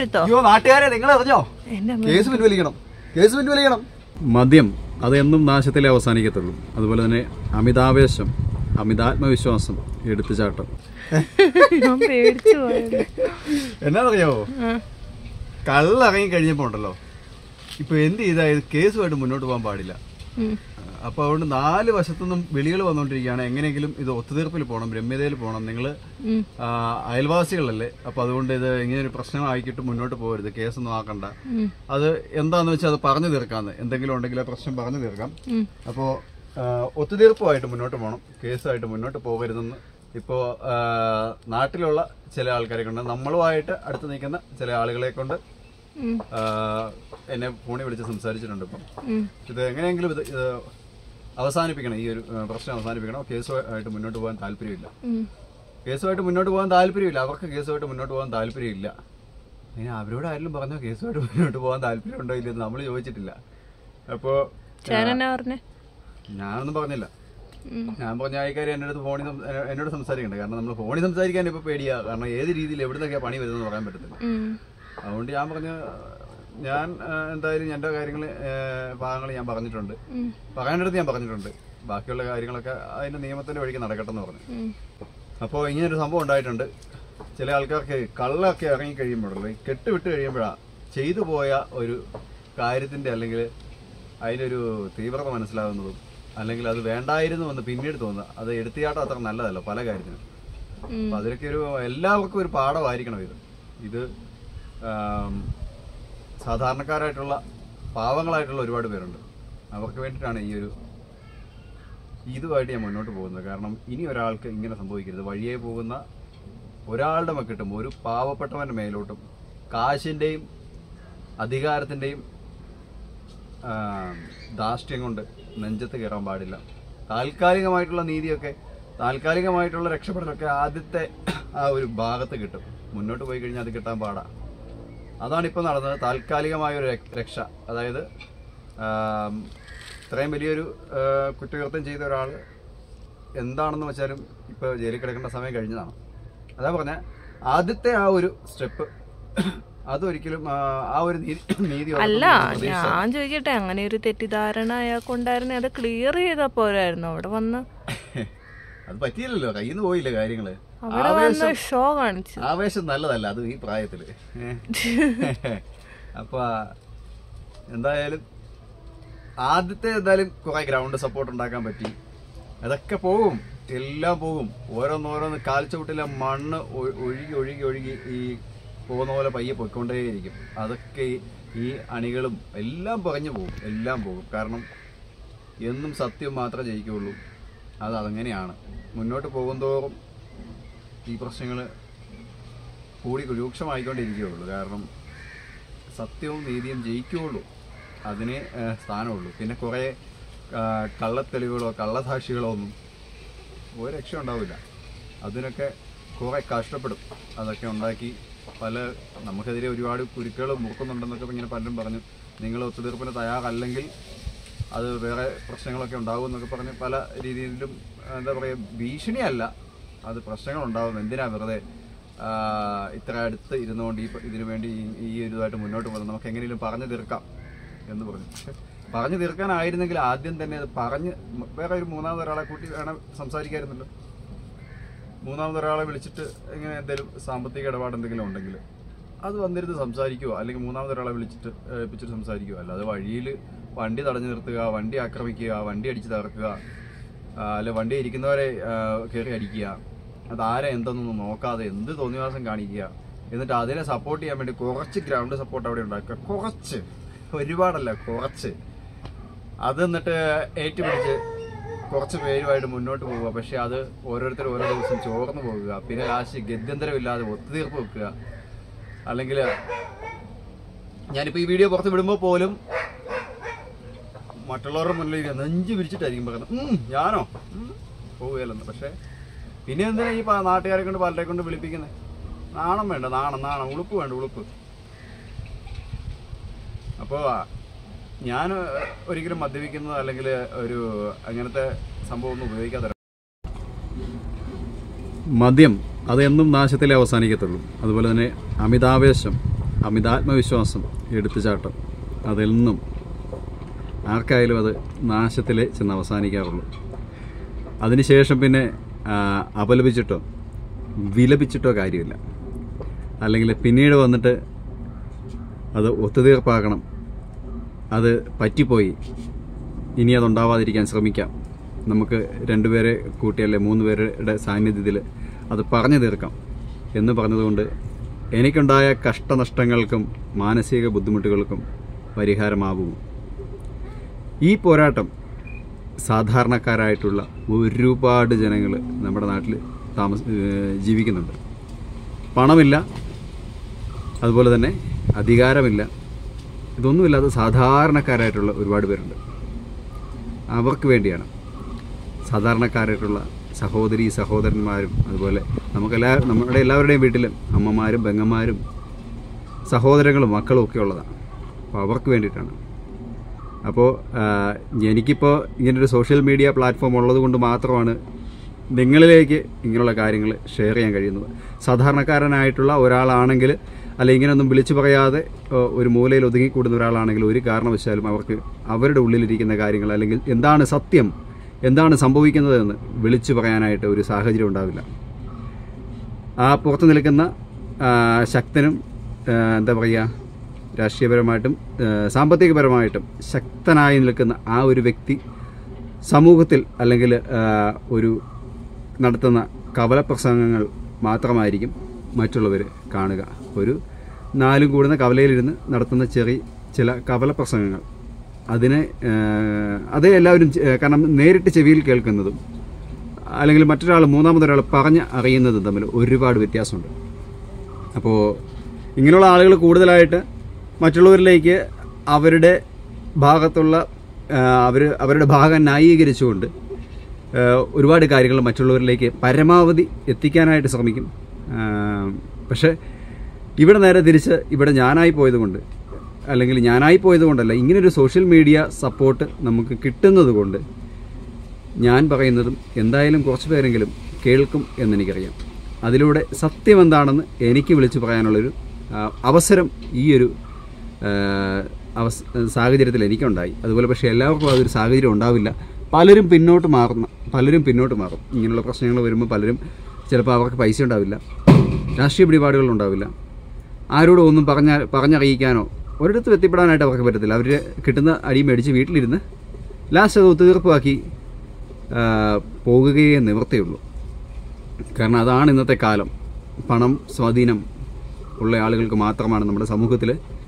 എടുത്തോ അയ്യോ നാട്ടുകാരെ നിങ്ങൾ അറിഞ്ഞോ എന്റെ അമ്മ. കേസ് പിൻവലിക്കണം കേസ് പിൻവലിക്കണം മദ്യം അത് എന്നും നാശത്തിലേ അവസാനിക്കത്തുള്ളൂ അതുപോലെ തന്നെ അമിതാവേശം അമിതാത്മവിശ്വാസം എടുത്തുചാട്ടം ഞാൻ പേടിച്ചു പോയത് എന്നാന്നറിയാവോ കള്ളിറങ്ങി കഴിഞ്ഞപ്പോ ഉണ്ടല്ലോ ഇപ്പൊ എന്ത് ചെയ്താ ഇത് കേസുമായിട്ട് മുന്നോട്ട് പോകാൻ പാടില്ല ഉം. അപ്പൊ അതുകൊണ്ട് നാല് വശത്തുനിന്നും വിളികൾ വന്നുകൊണ്ടിരിക്കുകയാണ് എങ്ങനെയെങ്കിലും ഇത് ഒത്തുതീർപ്പിൽ പോകണം ബ്രഹ്മതയിൽ പോകണം നിങ്ങൾ ഉം. അയൽവാസികളല്ലേ അപ്പൊ അതുകൊണ്ട് ഇത് ഇങ്ങനെ ഒരു പ്രശ്നമാക്കിയിട്ട് മുന്നോട്ട് പോകരുത് കേസൊന്നും ആക്കണ്ട ഉം. അത് എന്താന്ന് വെച്ചാൽ അത് പറഞ്ഞു തീർക്കാന്ന് എന്തെങ്കിലും ഉണ്ടെങ്കിൽ ആ പ്രശ്നം പറഞ്ഞു തീർക്കാം ഉം. അപ്പോ ആ, ഒത്തുതീർപ്പുമായിട്ട് മുന്നോട്ട് പോകണം കേസായിട്ട് മുന്നോട്ട് പോകരുതെന്ന് ഇപ്പോ ആ, നാട്ടിലുള്ള ചില ആൾക്കാരെ കൊണ്ട് നമ്മളുമായിട്ട് അടുത്ത് നിൽക്കുന്ന ചില ആളുകളെ കൊണ്ട് ഉം. ആ, എന്നെ ഫോണിൽ വിളിച്ച് സംസാരിച്ചിട്ടുണ്ട് ഇപ്പം ഉം. ഇത് എങ്ങനെയെങ്കിലും ഇത് ഇത് അവസാനിപ്പിക്കണം ഈ ഒരു ആ, പ്രശ്നം അവസാനിപ്പിക്കണം കേസുമായിട്ട് മുന്നോട്ട് പോകാൻ താല്പര്യമില്ല ഉം. കേസുമായിട്ട് മുന്നോട്ട് പോകാൻ താല്പര്യമില്ല അവർക്ക് കേസുമായിട്ട് മുന്നോട്ട് പോകാൻ താല്പര്യമില്ല അതിന് അവരോട് ആരെങ്കിലും പറഞ്ഞോ കേസുമായിട്ട് മുന്നോട്ട് പോകാൻ താല്പര്യമുണ്ടോ ഇല്ലെന്ന് നമ്മൾ ചോദിച്ചിട്ടില്ല അപ്പോ ചേരനാ പറഞ്ഞേ ഞാനൊന്നും പറഞ്ഞില്ല ഉം. ഞാൻ പറഞ്ഞ ആൾക്കാർ എൻ്റെ അടുത്ത് ഫോണിൽ സം- എ- എന്നോട് സംസാരിക്കണ്ട കാരണം നമ്മൾ ഫോണിൽ സംസാരിക്കാൻ ഇപ്പൊ പേടിയാ കാരണം ഏത് രീതിയിൽ എവിടുന്നൊക്കെയാ പണി വരുന്നത് പറയാൻ പറ്റത്തില്ല ഉം. അതുകൊണ്ട് ഞാൻ പറഞ്ഞ ഞാൻ ആ, എന്തായാലും എൻ്റെ കാര്യങ്ങൾ ഭാഗങ്ങൾ ഞാൻ പറഞ്ഞിട്ടുണ്ട് ഉം. പറയാനടുത്ത് ഞാൻ പറഞ്ഞിട്ടുണ്ട് ബാക്കിയുള്ള കാര്യങ്ങളൊക്കെ അതിന്റെ നിയമത്തിന്റെ വഴിക്ക് നടക്കട്ടെ എന്ന് പറഞ്ഞു ഉം. അപ്പോൾ ഇങ്ങനൊരു സംഭവം ഉണ്ടായിട്ടുണ്ട് ചില ആൾക്കാർക്ക് കള്ളൊക്കെ ഇറങ്ങി കഴിയുമ്പോഴല്ലോ ഈ കെട്ട് വിട്ട് കഴിയുമ്പോഴാ ചെയ്തു പോയ ഒരു കാര്യത്തിന്റെ അല്ലെങ്കിൽ അതിനൊരു തീവ്രത മനസ്സിലാകുന്നതും അല്ലെങ്കിൽ അത് വേണ്ടായിരുന്നു എന്ന് പിന്നീട് തോന്നുക അത് എടുത്തിയാട്ടം അത്ര നല്ലതല്ല പല കാര്യത്തിനും ഉം. അപ്പൊ അതിലൊക്കെ ഒരു എല്ലാവർക്കും ഒരു പാഠമായിരിക്കണം ഇത് ഇത് ആം, സാധാരണക്കാരായിട്ടുള്ള പാവങ്ങളായിട്ടുള്ള ഒരുപാട് പേരുണ്ട് അവർക്ക് വേണ്ടിയിട്ടാണ് ഈ ഒരു ഇതുമായിട്ട് ഞാൻ മുന്നോട്ട് പോകുന്നത് കാരണം ഇനി ഒരാൾക്ക് ഇങ്ങനെ സംഭവിക്കരുത് വഴിയെ പോകുന്ന ഒരാളുടെ മക്കിട്ടും ഒരു പാവപ്പെട്ടവന്റെ മേലോട്ടും കാശിന്റെയും അധികാരത്തിന്റെയും ആ, ധാർഷ്ട്യം കൊണ്ട് നെഞ്ചത്ത് കയറാൻ പാടില്ല താൽക്കാലികമായിട്ടുള്ള നീതിയൊക്കെ താൽക്കാലികമായിട്ടുള്ള രക്ഷപ്പെടലൊക്കെ ആദ്യത്തെ ആ ഒരു ഭാഗത്ത് കിട്ടും മുന്നോട്ട് പോയി കഴിഞ്ഞാൽ അത് കിട്ടാൻ പാടാ അതാണ് ഇപ്പം നടന്നത് താൽക്കാലികമായ ഒരു രക്ഷ- രക്ഷ അതായത് ആം, ഇത്രയും വലിയൊരു ആ, കുറ്റകൃത്യം ചെയ്ത ഒരാൾ എന്താണെന്ന് വെച്ചാലും ഇപ്പോൾ ജയിലിൽ കിടക്കേണ്ട സമയം കഴിഞ്ഞതാണ് അതാ പറഞ്ഞ ആദ്യത്തെ ആ ഒരു സ്റ്റെപ്പ് അതൊരിക്കലും ആ, ആ ഒരു നീതി നീതി അല്ല ഉറപ്പാക്കുന്ന പ്രതീക്ഷ ഞാൻ ചോദിക്കട്ടെ അങ്ങനെ ഒരു തെറ്റിദ്ധാരണ അയാൾക്കുണ്ടായിരുന്നെ അത് ക്ലിയർ ചെയ്താ പോരായിരുന്നു അവിടെ വന്ന് അത് പറ്റിയില്ലല്ലോ കയ്യിൽ നിന്ന് പോയില്ല കാര്യങ്ങള് അവിടെ വന്ന് ഷോ കാണിച്ചു ആവേശം നല്ലതല്ല അത് ഈ പ്രായത്തില് ഏ. അപ്പൊ എന്തായാലും ആദ്യത്തെ എന്തായാലും കുറെ ഗ്രൗണ്ട് സപ്പോർട്ട് ഉണ്ടാക്കാൻ പറ്റി അതൊക്കെ പോകും എല്ലാം പോകും ഓരോന്നോരോന്ന് കാൽച്ചവിട്ടിലെ മണ്ണ് ഒ- ഒഴുകി ഒഴുകി ഒഴുകി ഈ പോകുന്ന പോലെ പയ്യെ പൊയ്ക്കൊണ്ടേയിരിക്കും അതൊക്കെ ഈ- ഈ അണികളും എല്ലാം പറഞ്ഞു പോകും എല്ലാം പോകും കാരണം എന്നും സത്യം മാത്രമേ ജയിക്കുകയുള്ളൂ അത് അതങ്ങനെയാണ് മുന്നോട്ട് പോകുന്തോറും ഈ പ്രശ്നങ്ങൾ കൂടി രൂക്ഷമായിക്കൊണ്ടിരിക്കുകയുള്ളൂ കാരണം സത്യവും നീതിയും ജയിക്കുകയുള്ളൂ അതിനെ ഏഹ്, സ്ഥാനമുള്ളൂ പിന്നെ കുറേ ആ, കള്ളത്തെളിവുകളോ കള്ളസാക്ഷികളോ ഒന്നും ഒരു രക്ഷ ഉണ്ടാവില്ല അതിനൊക്കെ കുറേ കഷ്ടപ്പെടും അതൊക്കെ ഉണ്ടാക്കി പല നമുക്കെതിരെ ഒരുപാട് കുരുക്കുകൾ മുറുക്കുന്നുണ്ടെന്നൊക്കെ ഇങ്ങനെ പലരും പറഞ്ഞു നിങ്ങൾ ഒത്തുതീർപ്പിന് തയ്യാറല്ലെങ്കിൽ അത് വേറെ പ്രശ്നങ്ങളൊക്കെ ഉണ്ടാവും എന്നൊക്കെ പറഞ്ഞ് പല രീതിയിലും എന്താ പറയുക ഭീഷണിയല്ല അത് പ്രശ്നങ്ങൾ ഉണ്ടാവും എന്തിനാ വെറുതെ ആ, ഇത്ര അടുത്ത് ഇരുന്നുകൊണ്ട് ഈ ഇതിനു വേണ്ടി ഈ- ഈ ഒരു ഇതായിട്ട് മുന്നോട്ട് പോകുന്നത് നമുക്ക് എങ്ങനെയും പറഞ്ഞു തീർക്കാം എന്ന് പറഞ്ഞു പക്ഷെ പറഞ്ഞു തീർക്കാനായിരുന്നെങ്കിൽ ആദ്യം തന്നെ അത് പറഞ്ഞ് മ- വേറെ ഒരു മൂന്നാമത് ഒരാളെ കൂട്ടി വേണം സംസാരിക്കായിരുന്നല്ലോ മൂന്നാമത് ഒരാളെ വിളിച്ചിട്ട് ഇങ്ങനെ എന്തെങ്കിലും സാമ്പത്തിക ഇടപാട് എന്തെങ്കിലും ഉണ്ടെങ്കിൽ അത് വന്നിരുന്ന് സംസാരിക്കുക അല്ലെങ്കിൽ മൂന്നാമത് ഒരാളെ വിളിച്ചിട്ട് ഏൽപ്പിച്ചിട്ട് സംസാരിക്കുക അല്ലാതെ വഴിയിൽ വണ്ടി തടഞ്ഞു നിർത്തുക വണ്ടി ആക്രമിക്കുക വണ്ടി അടിച്ച് തകർക്കുക ആ, അല്ലെ വണ്ടി ഇരിക്കുന്നവരെ ആ, കയറി അടിക്കുക അത് ആരെ എന്തെന്നൊന്നും നോക്കാതെ എന്ത് തോന്നിവാസം കാണിക്കുക എന്നിട്ട് അതിനെ സപ്പോർട്ട് ചെയ്യാൻ വേണ്ടി കുറച്ച് ഗ്രൗണ്ട് സപ്പോർട്ട് അവിടെ ഉണ്ടാക്കുക കുറച്ച് ഒരുപാടല്ല കുറച്ച് അത് എന്നിട്ട് ഏറ്റുപിടിച്ച് കുറച്ച് പേരുമായിട്ട് മുന്നോട്ട് പോവുക പക്ഷെ അത് ഓരോരുത്തർ ഓരോ ദിവസം ചോർന്നു പോകുക പിന്നെ ലാസ്റ്റ് ഗത്യന്തരമില്ലാതെ ഒത്തുതീർപ്പ് വെക്കുക അല്ലെങ്കിൽ ഞാനിപ്പോ ഈ വീഡിയോ പുറത്ത് വിടുമ്പോൾ പോലും മറ്റുള്ളവരുടെ മുന്നിൽ ഇങ്ങനെ നെഞ്ച് വിരിച്ചിട്ടായിരിക്കും പറയുന്നത് "ഉം, ഞാനോ ഉം, പോവുകയല്ലെന്ന് പക്ഷെ പിന്നെ എന്തിനാ ഈ പ- നാട്ടുകാരെ കൊണ്ട് പലരെ കൊണ്ട് വിളിപ്പിക്കുന്നത് നാണം വേണ്ട നാണം നാണം ഉളുപ്പ് വേണ്ട ഉളുപ്പ് അപ്പോൾ ഞാൻ ഒരിക്കലും മദ്യപിക്കുന്നത് അല്ലെങ്കിൽ ഒരു അങ്ങനത്തെ സംഭവം ഒന്നും ഉപയോഗിക്കാത്ത മദ്യം അത് എന്നും നാശത്തിലേ അവസാനിക്കത്തുള്ളൂ അതുപോലെ തന്നെ അമിതാവേശം അമിതാത്മവിശ്വാസം എടുത്തുചാട്ടം അതിൽ നിന്നും ആർക്കായാലും അത് നാശത്തിലേ ചെന്ന് അവസാനിക്കാറുള്ളൂ അതിനുശേഷം പിന്നെ ആ, അപലപിച്ചിട്ടോ വിലപിച്ചിട്ടോ കാര്യമില്ല അല്ലെങ്കിൽ പിന്നീട് വന്നിട്ട് അത് ഒത്തുതീർപ്പാക്കണം അത് പറ്റിപ്പോയി ഇനി അതുണ്ടാവാതിരിക്കാൻ ശ്രമിക്കാം നമുക്ക് രണ്ടുപേരെ കൂട്ടിയല്ലേ മൂന്ന് പേരുടെ സാന്നിധ്യത്തിൽ അത് പറഞ്ഞു തീർക്കാം എന്ന് പറഞ്ഞതുകൊണ്ട് എനിക്കുണ്ടായ കഷ്ടനഷ്ടങ്ങൾക്കും മാനസിക ബുദ്ധിമുട്ടുകൾക്കും പരിഹാരമാകുമോ ഈ പോരാട്ടം സാധാരണക്കാരായിട്ടുള്ള ഒരുപാട് ജനങ്ങൾ നമ്മുടെ നാട്ടിൽ താമസ ഏഹ് ജീവിക്കുന്നുണ്ട് പണമില്ല അതുപോലെ തന്നെ അധികാരമില്ല ഇതൊന്നുമില്ലാതെ സാധാരണക്കാരായിട്ടുള്ള ഒരുപാട് പേരുണ്ട് അവർക്ക് വേണ്ടിയാണ് സാധാരണക്കാരായിട്ടുള്ള സഹോദരി സഹോദരന്മാരും അതുപോലെ നമുക്കെല്ലാ നമ്മുടെ എല്ലാവരുടെയും വീട്ടിലും അമ്മമാരും പെങ്ങന്മാരും സഹോദരങ്ങളും മക്കളും ഒക്കെ ഉള്ളതാണ് അപ്പോൾ അവർക്ക് വേണ്ടിയിട്ടാണ് അപ്പോൾ എനിക്കിപ്പോൾ ഇങ്ങനൊരു സോഷ്യൽ മീഡിയ പ്ലാറ്റ്ഫോം ഉള്ളത് കൊണ്ട് മാത്രമാണ് നിങ്ങളിലേക്ക് ഇങ്ങനെയുള്ള കാര്യങ്ങൾ ഷെയർ ചെയ്യാൻ കഴിയുന്നത് സാധാരണക്കാരനായിട്ടുള്ള ഒരാളാണെങ്കിൽ അല്ല ഇങ്ങനെയൊന്നും വിളിച്ചു പറയാതെ ഏ, ഒരു മൂലയിൽ ഒതുങ്ങിക്കൂടുന്ന ഒരാളാണെങ്കിൽ ഒരു കാരണവശാലും അവർക്ക് അവരുടെ ഉള്ളിലിരിക്കുന്ന കാര്യങ്ങൾ അല്ലെങ്കിൽ എന്താണ് സത്യം എന്താണ് സംഭവിക്കുന്നതെന്ന് വിളിച്ചു പറയാനായിട്ട് ഒരു സാഹചര്യം ഉണ്ടാവില്ല ആ പുറത്ത് നിൽക്കുന്ന ആ, ശക്തനും ആ, എന്താ പറയുക രാഷ്ട്രീയപരമായിട്ടും ആ, സാമ്പത്തികപരമായിട്ടും ശക്തനായി നിൽക്കുന്ന ആ ഒരു വ്യക്തി സമൂഹത്തിൽ അല്ലെങ്കിൽ ആ, ഒരു നടത്തുന്ന കവലപ്രസംഗങ്ങൾ മാത്രമായിരിക്കും മറ്റുള്ളവർ കാണുക ഒരു നാലും കൂടുന്ന കവലയിലിരുന്ന് നടത്തുന്ന ചെറിയ ചില കവലപ്രസംഗങ്ങൾ അതിനെ ആ, അത് എല്ലാവരും ചെ- കാരണം നേരിട്ട് ചെവിയിൽ കേൾക്കുന്നതും അല്ലെങ്കിൽ മറ്റൊരാൾ മൂന്നാമതൊരാൾ പറഞ്ഞ് അറിയുന്നതും തമ്മിൽ ഒരുപാട് വ്യത്യാസമുണ്ട് അപ്പോൾ ഇങ്ങനെയുള്ള ആളുകൾ കൂടുതലായിട്ട് മറ്റുള്ളവരിലേക്ക് അവരുടെ ഭാഗത്തുള്ള അവർ അവരുടെ ഭാഗം ന്യായീകരിച്ചുകൊണ്ട് ആ, ഒരുപാട് കാര്യങ്ങൾ മറ്റുള്ളവരിലേക്ക് പരമാവധി എത്തിക്കാനായിട്ട് ശ്രമിക്കും ആ, പക്ഷേ ഇവിടെ നേരെ തിരിച്ച് ഇവിടെ ഞാനായി പോയതുകൊണ്ട് അല്ലെങ്കിൽ ഞാനായി പോയതുകൊണ്ടല്ല ഇങ്ങനൊരു സോഷ്യൽ മീഡിയ സപ്പോർട്ട് നമുക്ക് കിട്ടുന്നത് കൊണ്ട് ഞാൻ പറയുന്നതും എന്തായാലും കുറച്ച് പേരെങ്കിലും കേൾക്കും എന്നെനിക്കറിയാം അതിലൂടെ സത്യം എന്താണെന്ന് എനിക്ക് വിളിച്ചു പറയാനുള്ളൊരു ആ, അവസരം ഈ ഒരു ആ, അവസ സാഹചര്യത്തിൽ എനിക്കുണ്ടായി അതുപോലെ പക്ഷേ എല്ലാവർക്കും അതൊരു സാഹചര്യം ഉണ്ടാവില്ല പലരും പിന്നോട്ട് മാറുന്ന പലരും പിന്നോട്ട് മാറും ഇങ്ങനെയുള്ള പ്രശ്നങ്ങൾ വരുമ്പോൾ പലരും ചിലപ്പോൾ അവർക്ക് പൈസ ഉണ്ടാവില്ല രാഷ്ട്രീയ പിടിപാടുകൾ ഉണ്ടാവില്ല ആരോടും ഒന്നും പറഞ്ഞാൽ പറഞ്ഞറിയിക്കാനോ ഒരിടത്തും എത്തിപ്പെടാനായിട്ട് അവർക്ക് പറ്റത്തില്ല അവർ കിട്ടുന്ന അടി മേടിച്ച് വീട്ടിലിരുന്ന് ലാസ്റ്റ് അത് ഒത്തുതീർപ്പാക്കി ആ, പോകുകയേ നിവൃത്തിയുള്ളൂ കാരണം അതാണ് ഇന്നത്തെ കാലം പണം സ്വാധീനം ഉള്ള ആളുകൾക്ക് മാത്രമാണ് നമ്മുടെ സമൂഹത്തിൽ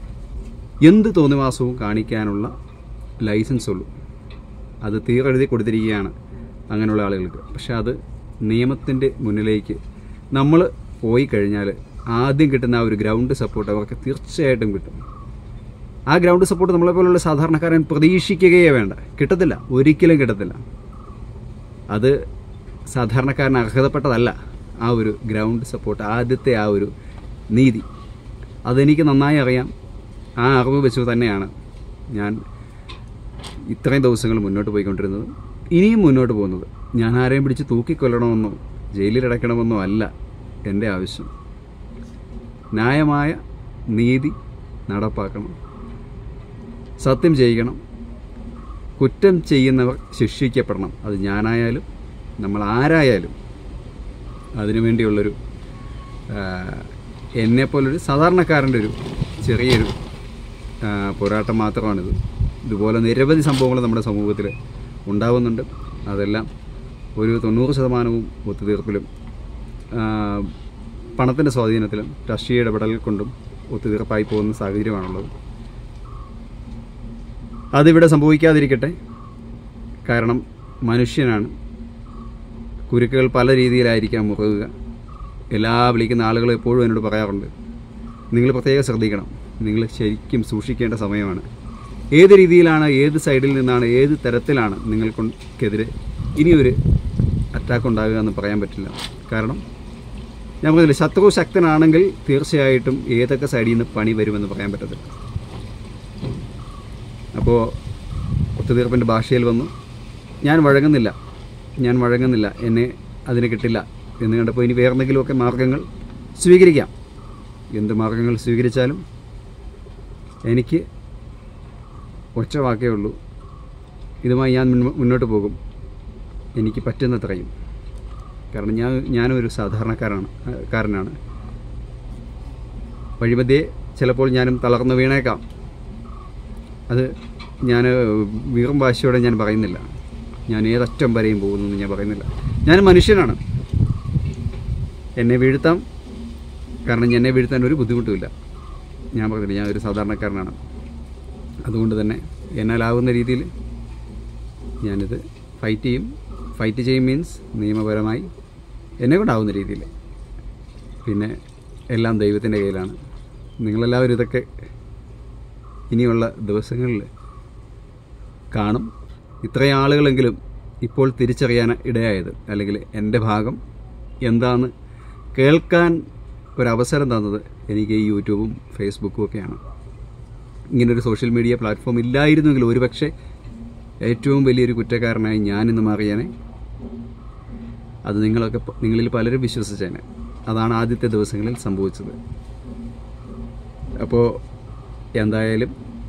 എന്ത് തോന്നിവാസവും കാണിക്കാനുള്ള ലൈസൻസ് ഉള്ളൂ അത് തീരെഴുതി കൊടുത്തിരിക്കുകയാണ് അങ്ങനെയുള്ള ആളുകൾക്ക് പക്ഷെ അത് നിയമത്തിൻ്റെ മുന്നിലേക്ക് നമ്മൾ പോയി കഴിഞ്ഞാൽ ആദ്യം കിട്ടുന്ന ആ ഒരു ഗ്രൗണ്ട് സപ്പോർട്ട് അവർക്ക് തീർച്ചയായിട്ടും കിട്ടും ആ ഗ്രൗണ്ട് സപ്പോർട്ട് നമ്മളെപ്പോലുള്ള സാധാരണക്കാരൻ പ്രതീക്ഷിക്കുകയേ വേണ്ട കിട്ടത്തില്ല ഒരിക്കലും കിട്ടത്തില്ല അത് സാധാരണക്കാരന് അർഹതപ്പെട്ടതല്ല ആ ഒരു ഗ്രൗണ്ട് സപ്പോർട്ട് ആദ്യത്തെ ആ ഒരു നീതി അതെനിക്ക് നന്നായി അറിയാം ആ അറിവ് വെച്ച് തന്നെയാണ് ഞാൻ ഇത്രയും ദിവസങ്ങൾ മുന്നോട്ട് പോയിക്കൊണ്ടിരുന്നത് ഇനിയും മുന്നോട്ട് പോകുന്നത് ഞാൻ ആരെയും പിടിച്ച് തൂക്കിക്കൊല്ലണമെന്നോ ജയിലിലടയ്ക്കണമെന്നോ അല്ല എൻ്റെ ആവശ്യം ന്യായമായ നീതി നടപ്പാക്കണം സത്യം ചെയ്യിക്കണം കുറ്റം ചെയ്യുന്നവർ ശിക്ഷിക്കപ്പെടണം അത് ഞാനായാലും നമ്മൾ ആരായാലും അതിനുവേണ്ടിയുള്ളൊരു ആ, എന്നെപ്പോലൊരു സാധാരണക്കാരൻ്റെ ഒരു ചെറിയൊരു ആ, പോരാട്ടം മാത്രമാണിത് ഇതുപോലെ നിരവധി സംഭവങ്ങൾ നമ്മുടെ സമൂഹത്തിൽ ഉണ്ടാവുന്നുണ്ട് അതെല്ലാം ഒരു തൊണ്ണൂറ് ശതമാനവും ഒത്തുതീർപ്പിലും പണത്തിൻ്റെ സ്വാധീനത്തിലും രാഷ്ട്രീയ ഇടപെടൽ കൊണ്ടും ഒത്തുതീർപ്പായി പോകുന്ന സാഹചര്യമാണുള്ളത് അതിവിടെ സംഭവിക്കാതിരിക്കട്ടെ കാരണം മനുഷ്യനാണ് കുരുക്കുകൾ പല രീതിയിലായിരിക്കാം മുറുകുക എല്ലാ വിളിക്കുന്ന ആളുകൾ എപ്പോഴും എന്നോട് പറയാറുണ്ട് നിങ്ങൾ പ്രത്യേകം ശ്രദ്ധിക്കണം നിങ്ങൾ ശരിക്കും സൂക്ഷിക്കേണ്ട സമയമാണ് ഏത് രീതിയിലാണ് ഏത് സൈഡിൽ നിന്നാണ് ഏത് തരത്തിലാണ് നിങ്ങൾക്കെതിരെ ഇനിയൊരു അറ്റാക്ക് ഉണ്ടാകുക എന്ന് പറയാൻ പറ്റില്ല കാരണം ഞാൻ പറഞ്ഞില്ല ശത്രു ശക്തനാണെങ്കിൽ തീർച്ചയായിട്ടും ഏതൊക്കെ സൈഡിൽ നിന്ന് പണി വരുമെന്ന് പറയാൻ പറ്റത്തില്ല അപ്പോൾ ഒത്തുതീർപ്പിൻ്റെ ഭാഷയിൽ വന്നു ഞാൻ വഴങ്ങുന്നില്ല ഞാൻ വഴങ്ങുന്നില്ല എന്നെ അതിന് കിട്ടില്ല എന്ന് കണ്ടപ്പോൾ ഇനി വേറെന്തെങ്കിലുമൊക്കെ മാർഗങ്ങൾ സ്വീകരിക്കാം എന്ത് മാർഗങ്ങൾ സ്വീകരിച്ചാലും എനിക്ക് ഒറ്റ വാക്കേ ഉള്ളൂ ഇതുമായി ഞാൻ മുന്നോ- മുന്നോട്ട് പോകും എനിക്ക് പറ്റുന്നത്രയും കാരണം ഞാൻ ഞാനൊരു സാധാരണക്കാരാണ് ആ, കാരനാണ് വഴിമധ്യേ ചിലപ്പോൾ ഞാനും തളർന്നു വീണേക്കാം അത് ഞാൻ വീറും വാശിയോടെ ഞാൻ പറയുന്നില്ല ഞാൻ ഏതറ്റം വരെയും പോകുന്നു ഞാൻ പറയുന്നില്ല ഞാൻ മനുഷ്യനാണ് എന്നെ വീഴ്ത്താം കാരണം എന്നെ വീഴ്ത്താൻ ഒരു ബുദ്ധിമുട്ടുമില്ല ഞാൻ പറഞ്ഞില്ല ഞാൻ ഒരു സാധാരണക്കാരനാണ് അതുകൊണ്ട് തന്നെ എന്നാലാവുന്ന രീതിയിൽ ഞാനിത് ഫൈറ്റ് ചെയ്യും ഫൈറ്റ് ചെയ്യും മീൻസ് നിയമപരമായി എന്നെ കൊണ്ടാവുന്ന രീതിയിൽ പിന്നെ എല്ലാം ദൈവത്തിൻ്റെ കയ്യിലാണ് നിങ്ങളെല്ലാവരും ഇതൊക്കെ ഇനിയുള്ള ദിവസങ്ങളിൽ കാണും ഇത്രയും ആളുകളെങ്കിലും ഇപ്പോൾ തിരിച്ചറിയാൻ ഇടയായത് അല്ലെങ്കിൽ എൻ്റെ ഭാഗം എന്താന്ന് കേൾക്കാൻ ഒരവസരം തന്നത് എനിക്ക് ഈ യൂട്യൂബും ഫേസ്ബുക്കും ഒക്കെയാണ് ഇങ്ങനൊരു സോഷ്യൽ മീഡിയ പ്ലാറ്റ്ഫോം ഇല്ലായിരുന്നെങ്കിൽ ഒരുപക്ഷെ ഏറ്റവും വലിയൊരു കുറ്റക്കാരനായി ഞാനിന്ന് മാറിയേനെ അത് നിങ്ങളൊക്കെ പ- നിങ്ങളിൽ പലരും വിശ്വസിച്ചേനെ അതാണ് ആദ്യത്തെ ദിവസങ്ങളിൽ സംഭവിച്ചത് അപ്പോൾ എന്തായാലും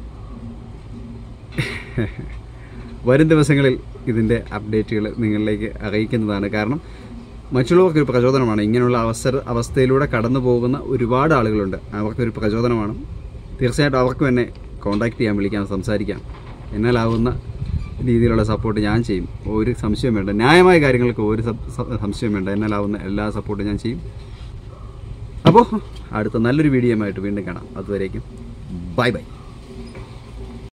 വരും ദിവസങ്ങളിൽ ഇതിൻ്റെ അപ്ഡേറ്റുകൾ നിങ്ങളിലേക്ക് അറിയിക്കുന്നതാണ് കാരണം മറ്റുള്ളവർക്കൊരു പ്രചോദനമാണ് ഇങ്ങനെയുള്ള അവസര അവസ്ഥയിലൂടെ കടന്നു പോകുന്ന ഒരുപാട് ആളുകളുണ്ട് അവർക്കൊരു പ്രചോദനമാണ് തീർച്ചയായിട്ടും അവർക്കും എന്നെ കോൺടാക്റ്റ് ചെയ്യാൻ വിളിക്കാം സംസാരിക്കാം എന്നാലാവുന്ന രീതിയിലുള്ള സപ്പോർട്ട് ഞാൻ ചെയ്യും ഒരു സംശയം വേണ്ട ന്യായമായ കാര്യങ്ങൾക്ക് ഒരു സം- സം- സംശയം വേണ്ട എന്നാലാവുന്ന എല്ലാ സപ്പോർട്ടും ഞാൻ ചെയ്യും അപ്പോൾ അടുത്ത നല്ലൊരു വീഡിയോയുമായിട്ട് വീണ്ടും കാണാം അതുവരേക്കും ബൈ ബൈ